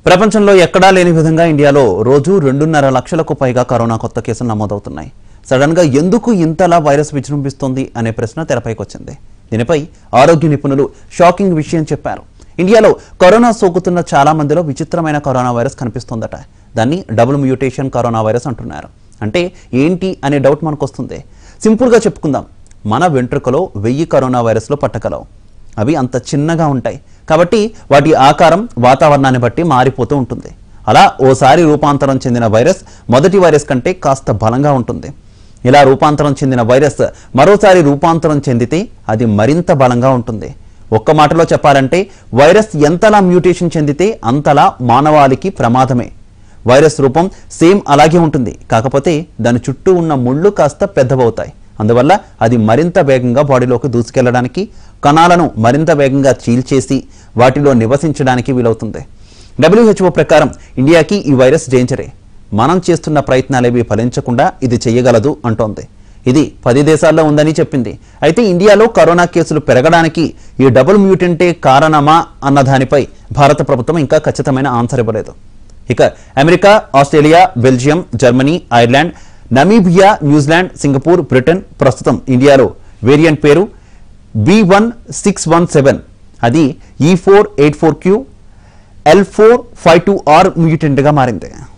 ప్రపంచంలో ఎక్కడా లేని విధంగా ఇండియాలో రోజు రెండున్నర లక్షలకు పైగా కరోనా కొత్త కేసులు నమోదవుతున్నాయి సడన్ గా ఎందుకు ఇంతలా వైరస్ విజృంభిస్తోంది అనే ప్రశ్న తెరపైకి వచ్చింది దీనిపై ఆరోగ్య నిపుణులు షాకింగ్ విషయం చెప్పారు ఇండియాలో కరోనా సోకుతున్న చాలా మందిలో విచిత్రమైన కరోనా వైరస్ కనిపిస్తోందట దాన్ని డబుల్ మ్యూటేషన్ కరోనా వైరస్ అంటున్నారు అంటే ఏంటి అనే డౌట్ మనకు వస్తుంది సింపుల్గా చెప్పుకుందాం మన వెంట్రుకలో వెయ్యి కరోనా వైరస్లు పట్టగలవు అవి అంత చిన్నగా ఉంటాయి కాబట్టి వాటి ఆకారం వాతావరణాన్ని బట్టి మారిపోతూ ఉంటుంది అలా ఓసారి రూపాంతరం చెందిన వైరస్ మొదటి వైరస్ కంటే కాస్త బలంగా ఉంటుంది ఇలా రూపాంతరం చెందిన వైరస్ మరోసారి రూపాంతరం చెందితే అది మరింత బలంగా ఉంటుంది ఒక్క మాటలో చెప్పాలంటే వైరస్ ఎంతలా మ్యూటేషన్ చెందితే అంతలా మానవాళికి ప్రమాదమే వైరస్ రూపం సేమ్ అలాగే ఉంటుంది కాకపోతే దాని చుట్టూ ఉన్న ముళ్ళు కాస్త పెద్దవవుతాయి అందువల్ల అది మరింత వేగంగా బాడీలోకి దూసుకెళ్లడానికి కణాలను మరింత వేగంగా చీల్చేసి వాటిలో నివసించడానికి వీలవుతుంది డబ్ల్యూహెచ్ఓ ప్రకారం ఇండియాకి ఈ వైరస్ డేంజరే మనం చేస్తున్న ప్రయత్నాలేవి ఫలించకుండా ఇది చేయగలదు అంటోంది ఇది పది దేశాల్లో ఉందని చెప్పింది అయితే ఇండియాలో కరోనా కేసులు పెరగడానికి ఈ డబుల్ మ్యూటెంటే కారణమా అన్న దానిపై భారత ప్రభుత్వం ఇంకా ఖచ్చితమైన ఆన్సర్ ఇవ్వలేదు ఇక America Australia Belgium Germany Ireland Namibia New Zealand Singapore Britain ప్రస్తుతం ఇండియాలో వేరియంట్ పేరు B one six one seven అది E four eight four Q L four five two R మ్యూటెంట్గా మారింది